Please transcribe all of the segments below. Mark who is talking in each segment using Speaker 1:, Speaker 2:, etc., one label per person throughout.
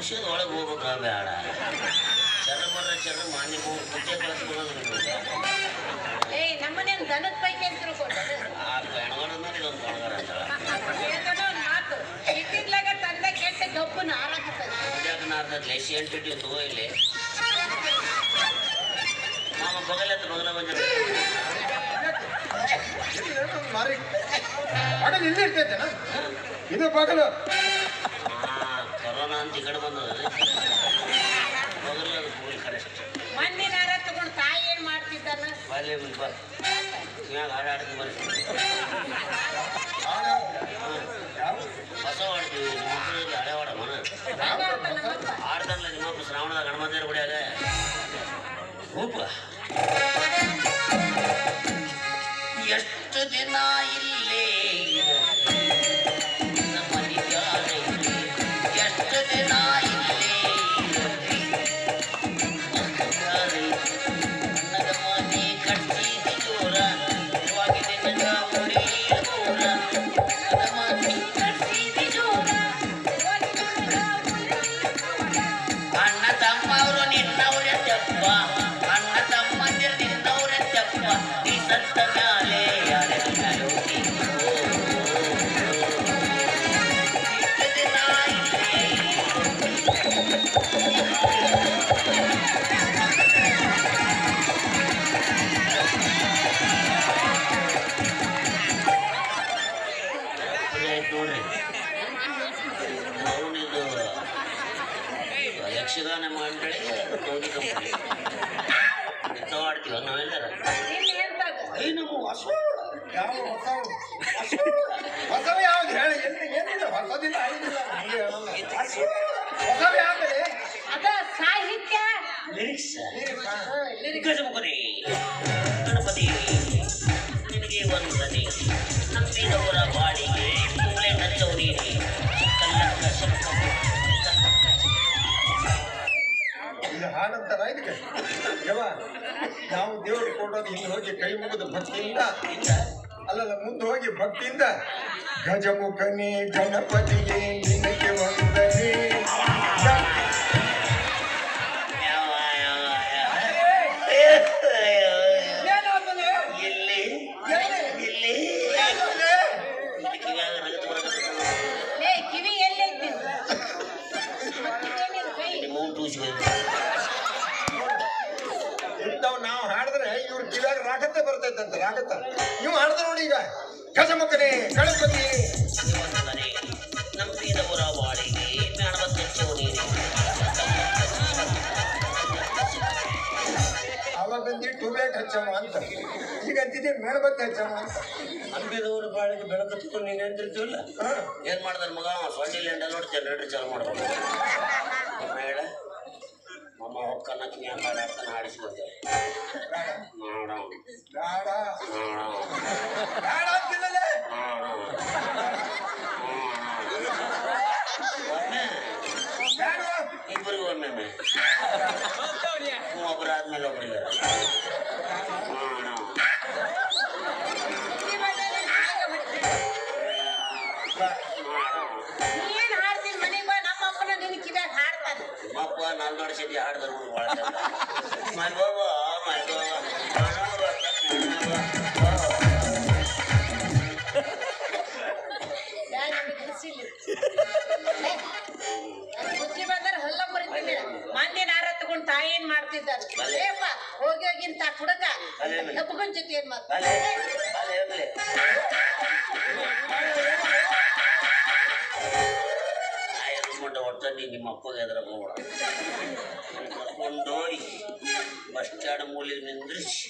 Speaker 1: ಔಷಧ ಒಳಗೆ ಹೋಗ್ಬೇಕ ಬೇಡ ಚರ್ಮರ ಚರ್ಮ ಮಾನ್ಯ ಮೂರು ಕುಚ್ಚೆ ಕಳಿಸ್ಕೊಳ್ಳೋದು
Speaker 2: ಏಯ್ ನಮ್ಮನೇನ್ ದನದ ಪೈಕಿ ಅಂತ ತಿಳ್ಕೊಂಡೆ
Speaker 1: ಆ ಗಣಗಣದಲ್ಲಿ ಇದೊಂದು ಗಣಗಣ ಅಂತಾಳ
Speaker 2: ಹೇಳ್ತಾನೆ ಒಂದ್ ಮಾತು ಇಟ್ಟಿದ್ಲಾಗ ತಂದೆ ಕೆಟ್ಟ ಗಪ್ಪನ ಹಾರಾಕತ್ತದ
Speaker 1: ಯಾಕೆ ನಾರ್ದ ಲೇಸಿ ಎಂಟಿಟ್ಟು ತಗೋ ಇಲ್ಲಿ ಮಾಮ ಬಗಲತ್ತ ಬಗಲ ಬಂದ
Speaker 3: ಮಾರಿ ಬಾಗಲು ಇಲ್ಲಿ ಇರ್ತೈತೆನ ಇದು ಬಾಗಲು
Speaker 1: ಕೊರೋನಾ ಅಂತ ಈ ಕಡೆ ಬಂದದ ಬಗಲ ಹೋಗಿ ಕರೆಸ್ಟ್
Speaker 2: ಮಂದಿನ ಹಾರ ತಗೊಂಡು ತಾಯಿ ಏನ್ ಮಾಡ್ತಿದ್ದಾನ
Speaker 1: ಬಾಲ್ಯ ಬಾ ಮ್ಯಾಗ ಹಾಡಾಡ್ತೀನಿ ಬರ್ರಿ ಹೊಸ ಹಾಡ್ತೀವಿ ನಿಮ್ಮ ಮಕ್ಕಳಿಗೆ ಹಳೆ ಹಾಡ ಮನ
Speaker 2: ಹಂಗ ಅಂತ ನಮ್ಮಪ್ಪ
Speaker 1: ಆಡ್ದಲ್ಲ ನಿಮ್ಮಪ್ಪ ಶ್ರಾವಣದಾಗ ಗಣಮಂದಿರ ಗುಡಿಯಾಗ ರೂಪ ಎಷ್ಟು ದಿನ ಇಲ್ಲೇ ಇರಲಿ ನಮ್ಮ ನಿಜಾನೈತಿ ಎಷ್ಟು ದಿನ ಇಲ್ಲೇ ಇರಲಿ ಅನ್ನದ ಮನೆ ಕಟ್ಟಿದ ಜೋರ ಇವಾಗಿದೆ ನಂಗ ಉಡಿ ದೂರ ಅನ್ನದ ಮನೆ ಕಟ್ಟಿದ ಜೋರ ಅಣ್ಣ ತಮ್ಮವರು ನಿನ್ನವರೇ ತೆಪ್ಪ ಅಣ್ಣ ತಮ್ಮಂದಿರು ನಿನ್ನವರೇ ತೆಪ್ಪ ಈ ಸತ್ತ ಮ್ಯಾಲೆ ಯಾರೆಲ್ಲರೂ ನೀವು. ಇಷ್ಟು ದಿನ ಇಲ್ಲೇ ಆಯ್ತು ನೋಡ್ರಿ ಅವನಿದು ಯಕ್ಷಗಾನ ಮಂಡಳಿ ಗೌರಿ ಕಂಪನಿ ಇಂಥವು ಆಡ್ತೀವ ನಾವೆಲ್ಲರ
Speaker 2: ನಿನ್ನ ಎಂತದ
Speaker 1: ಐ ನಮ್ಮ ಹೊಸ
Speaker 3: ಯಾವ ಹೊಸವು ಹೊಸವು ಯಾವ್ದು ಹೇಳಿ ಎಲ್ಲಿ ಏನಿಲ್ಲ ಹೊಸದಿಲ್ಲ ಐದಿಲ್ಲ ಹಂಗೆ ಹೇಳಲ್ಲ ಹೊಸವು ಯಾವ್ದು
Speaker 2: ಅದ ಸಾಹಿತ್ಯ
Speaker 1: ಲಿರಿಕ್ಸ್
Speaker 2: ಹಾ, lyrics.
Speaker 1: ಗಜಮುಖನೇ ಗಣಪತಿ ನಿನಗೆ ವಂದನೆ ನಂಬಿದವರ ಬಾಡಿಗೆ ಮೂಳೆ ನಲಿದವರಿಗೆ ಕಲ್ಲಂಕ ಶಂಕ
Speaker 3: ಇದು ಹಾಡಂತಾರ ಇದಕ್ಕೆ ಯವ ನಾವು ದೇವರು ಕೊಡೋದು ಹಿಂದೆ ಹೋಗಿ ಕೈ ಮುಗಿದು ಭಕ್ತಿಯಿಂದ ಅಲ್ಲಲ್ಲ ಮುಂದೆ ಹೋಗಿ ಭಕ್ತಿಯಿಂದ ಗಜಮುಖನೇ ಗಣಪತಿಗೆ ನಿನಗೆ ವಂದನೆ
Speaker 1: ಯಾವ ಯಾವ ಯಾವ ಎಲ್ಲಿ ಎಲ್ಲಿ ಕಿವ್ಯಾಗ ನಗದು ಬರಕತ್ತದ.
Speaker 2: ಏ ಕಿವಿ ಎಲ್ಲೈತಿ ಮತ್ತೇನಿದು ಕೈ
Speaker 1: ನಿಮ್ಮ ಮೂಟು ಉಜ್ಬೇಕು.
Speaker 3: ಇಂಥವು ನಾವು ಹಾಡಿದ್ರೆ ಇವ್ರ ಕಿವ್ಯಾಗ ರಾಗತ್ತೆ ಬರ್ತೈತಂತ ರಾಗತ್ತ ನೀವು ಹಾಡಿದ್ರೆ ನೋಡಿ ಈಗ ಗಜಮುಖನೇ ಗಣಪತಿ
Speaker 1: ವಂದನೆ ನಂಬಿದವರ ಬಾಳಿಗೆ ಜ್ಞಾನವತ್ತ ಹೆಚ್ಚವು ನೀನೆ
Speaker 3: ಅವಾಗಂದಿ ಬೇಟ್ ಹಚ್ಚಮ್ಮ ಅಂತ ಈಗ ಅಂತಿದ್ದೆ ಮೇಣಬತ್ತಿ ಹಚ್ಚಮ್ಮ ಅಂತ
Speaker 1: ನಂಬಿದವರ ಬಾಳಿಗೆ ಬೆಳಕು ತಗೊಂಡು ನೀನು ಅಂತಿರ್ತೀವಲ್ಲ
Speaker 3: ಹಾ.
Speaker 1: ಏನ್ ಮಾಡ್ದಾರ ಮಗ ಸೊಳ್ಳೆ ಲೆಂಡ ನೋಡಿ ಜನರೇಟರ್ ಚಾಲು ಮಾಡ್ಬೇಕು ಅಮ್ಮ ಹೇಳ ಮಮ್ಮ ಹೊಕ್ಕನ್ನ ಕಿವಿಯ ಹಾಡಾಡ್ತಾನೆ ಹಾಡಿಸ್ಕೊಳ್ತೇವೆ ಮಾಡೋಣ
Speaker 3: ಬೇಡ
Speaker 1: ಮಾಡೋಣ
Speaker 3: ಬೇಡ ಅಂತಿಲ್ಲಲೇ
Speaker 1: ಒಮ್ಮೆ
Speaker 3: ಬೇಡ
Speaker 1: ಇಬ್ಬರಿಗೂ ಒಮ್ಮೆ ಒಬ್ಬರು ಆದ್ಮೇಲೆ ಒಬ್ಬರಿಗೆ
Speaker 2: ನೀ ಏನ್ ಹಾಡ್ತೀನಿ ಮನೆಗೆ ಬಾ ನಮ್ಮ ಅಪ್ಪನ ನಿನ್ನ ಕಿವ್ಯಾಗ ಹಾಡ್ತಾನೆ
Speaker 1: ನಿಮ್ಮಪ್ಪ ನಾನು ನೋಡಿಸಿದ್ದೆ ಹಾಡ್ದರು ಭಾಳ ಚಂದ ಮೈ ಬಾಬಾ ಮೈ ಬಾಬಾ
Speaker 2: ಯಾ ನಮಗೆ ಬಿಸಿಲಿ ಬುದ್ಧಿ ಬಂದ್ರೆ ಹಲ್ಲ ಮುರಿತೀನಿ ಮಂದಿನ ಹಾರ ತಗೊಂಡು ತಾಯಿ ಏನ್ ಮಾಡ್ತಿದ್ದಾರೆ ಏಪ್ಪ ಹೋಗಿ ಹೋಗಿಂತ ಹುಡುಗ ಕಪ್ಪಗನ್ ಜೊತೆ ಏನ್
Speaker 1: ಅಲೆ
Speaker 2: ಮಾಡ್ತಾರೆ
Speaker 1: ಅಲೆ ಹೋಗ್ಲಿ ಮಟ್ಟ ಒಟ್ಟ ನೀ ನಿಮ್ಮ ಅಪ್ಪಗೆ ಎದುರ ಹೋಗ್ಬೇಡ ಕರ್ಕೊಂಡೋಗಿ ಬಸ್ ಸ್ಟ್ಯಾಂಡ್ ಮೂಲಿಗೆ ನಿಂದ್ರಿಸಿ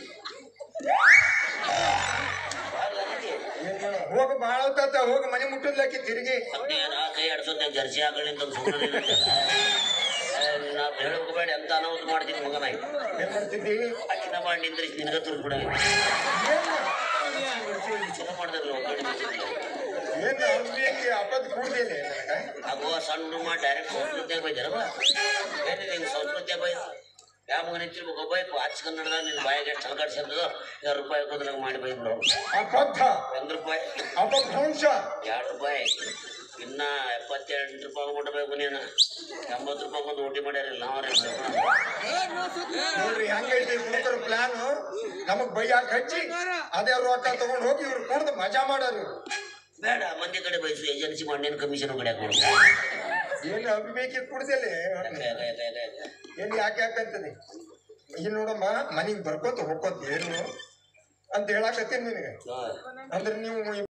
Speaker 3: ಏನ್ ಮಾಡೋದು? ಹೋಗ ಬಾಳ ಹೊತ್ತಾತ ಹೋಗ ಮನೆ ಮುಟ್ಟದ್ಲಾಕಿ ತಿರುಗಿ
Speaker 1: ಮತ್ತೇನ ಕೈ ಆಡ್ಸೋದೆ ಜರ್ಸಿ ಹಾಕೊಳ್ಳಿ ಸುಮ್ಮನೆ ನಾವು ಹೇಳಬೇಕು ಬೇಡ ಎಂತ ಅನಾಹುತ ಮಾಡ್ತೀನಿ ಮಗನ
Speaker 3: ಏನ್ ಮಾಡ್ತಿದ್ದಿ
Speaker 1: ಅಕ್ಕಿನ ಮಾಡಿ ನಿಂದ್ರಿಸಿ ನಿನಗ ತುರ್ದು ಬಿಡ ಚಲೋ ಮಾಡಿದ್ರು
Speaker 3: ಏನ್ ಅಂಬಿಗೆ ಅಪ್ಪದ್ ಕೂಡ್ದೇನೆ
Speaker 1: ಆಗುವ ಸಣ್ಣ ಮಾಡಿ ಡೈರೆಕ್ಟ್ ಸಂಸ್ಕೃತಿಯಾಗ ಬೈದಾರಪ್ಪ ಏನು ನಿನ್ನ ಸಂಸ್ಕೃತಿಯಾಗ ಬೈದ ಯಾವ ಮಗನ ಹೆಚ್ಚಿರ್ಬೇಕು ಒಬ್ಬ ಆಚೆ ಕನ್ನಡದಾಗ ನಿನ್ನ ಬಾಯಿಗೆ ಎಷ್ಟು ಹಲಗಾಡ್ಸಿರ್ತದೋ ಎರಡು ರೂಪಾಯಿ ಹಾಕೋದ್ರಾಗ ಮಾಡಿ ಬೈದ್ ನೋಡು
Speaker 3: ಅಬದ್ಧ
Speaker 1: ಒಂದು ರೂಪಾಯಿ
Speaker 3: ಅಪಭ್ರಂಶ
Speaker 1: ಎರಡು ರೂಪಾಯಿ ಇನ್ನ ಎಪ್ಪ ಎಂಬತ್ತೆಂಟು ರೂಪಾಯಿ ಮುಟ್ಟಬೇಕು ನೀನು ಎಂಬತ್ತು ರೂಪಾಯಿ ಒಂದು ಊಟಿ ಮಾಡ್ಯಾರಿಲ್ಲ ನಾವ್ರಿ
Speaker 3: ನೋಡ್ರಿ ಹೆಂಗೈತಿ ಕುಡುಕರ ಪ್ಲಾನ್ ನಮಗ್ ಬೈಯಾಕ ಹಚ್ಚಿ ಅದೇ ರೊಕ್ಕ ತಗೊಂಡ್ ಹೋಗಿ ಇವ್ರು ಕುಡ್ದು ಮಜಾ ಮಾಡೋರು
Speaker 1: ಬೇಡ ಮಂದಿ ಕಡೆ ಬಯಸು ಏಜೆನ್ಸಿ ಮಾಡಿ ಕಮಿಷನ್ ಕಡೆ ಕೊಡು
Speaker 3: ಏನು ಅಭಿಬೇಕಿ ಕುಡ್ದಲ್ಲಿ ಏನ್ ಯಾಕೆ ಯಾಕಂತದೆ ಇಲ್ಲಿ ನೋಡಮ್ಮ ಮನಿಗ್ ಬರ್ಕೋತ ಹೋಗ್ಕೋತ ಏನು ಅಂತ ಹೇಳಾಕತ್ತೀನಿ ನಿನಗೆ ಅಂದ್ರೆ ನೀವು